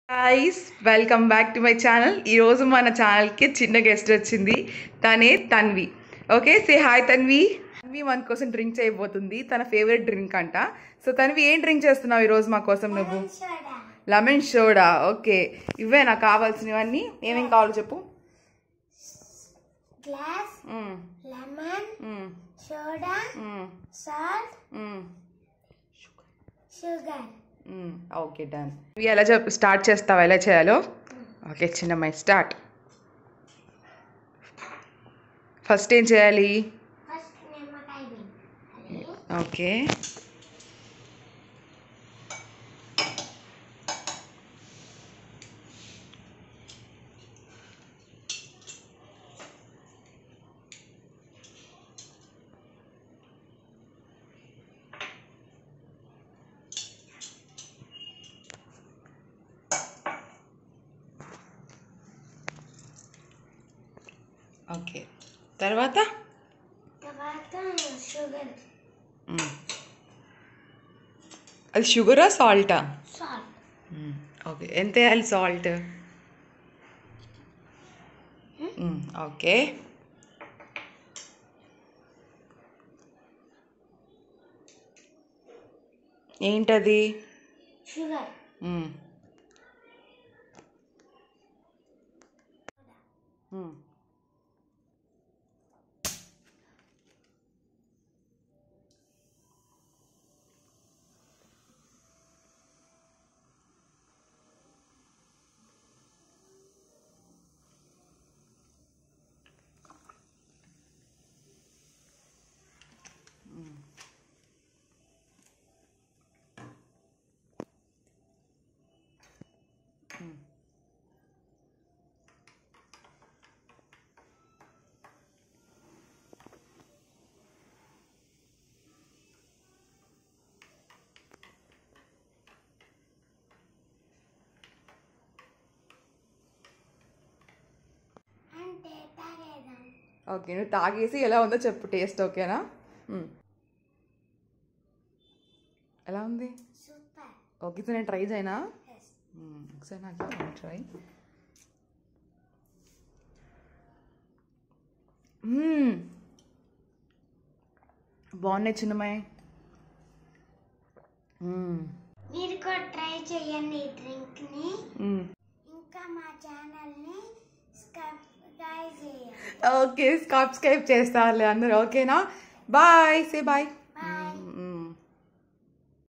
Guys welcome back to my channel ఈరోజు మన ఛానల్కి చిన్న గెస్ట్ వచ్చింది తనే Tanvi okay say hi Tanvi Tanvi మన కోసం డ్రింక్ చేయబోతుంది తన ఫేవరెట్ డ్రింక్ అంట సో తన్వి ఏం డ్రింక్ చేస్తున్నావు ఈరోజు మా కోసం నువ్వు సోడా లెమన్ సోడా ఓకే ఇవే నాకు కావాల్సినవన్నీ ఏమేం కావాలో చెప్పు గ్లాస్ మ్మ్, లెమన్ మ్మ్, సోడా మ్మ్, సాల్ట్ మ్మ్, షుగర్ మ్మ్. ఓకే డన్ ఇవి ఎలా చెప్ స్టార్ట్ చేస్తావా ఎలా చేయాలో ఓకే చిన్నమ్మాయి స్టార్ట్ ఫస్ట్ ఏం చేయాలి ఫస్ట్ నిమ్మకాయ పిండి ఓకే ఓకే తర్వాత తర్వాత షుగర్ మ్మ్. అది షుగరా సాల్టా సాల్ట్ ఓకే ఎంత వేయాలి సాల్ట్ ఓకే ఏంటది షుగర్ మ్మ్. మ్మ్. అంటే తాగేదాం ఓకే నువ్వు తాగేసి ఎలా ఉందో చెప్పు టేస్ట్ ఓకేనా మ్మ్. ఎలా ఉంది సూపర్ ఓకే సో నేను ట్రై చేయనా ఎస్ మ్మ్. ఒకసారి నాకు ట్రై మ్మ్. బాగున్నాయి చిన్నమ్మాయి మ్మ్. మీరు కూడా ట్రై చేయండి ఈ డ్రింక్ ని మ్మ్. ఇంకా మా ఛానల్ ని సబ్స్క్రైబ్ చేయండి ఓకే సబ్స్క్రైబ్ చేస్తారులే అందరూ ఓకేనా బాయ్ సే బాయ్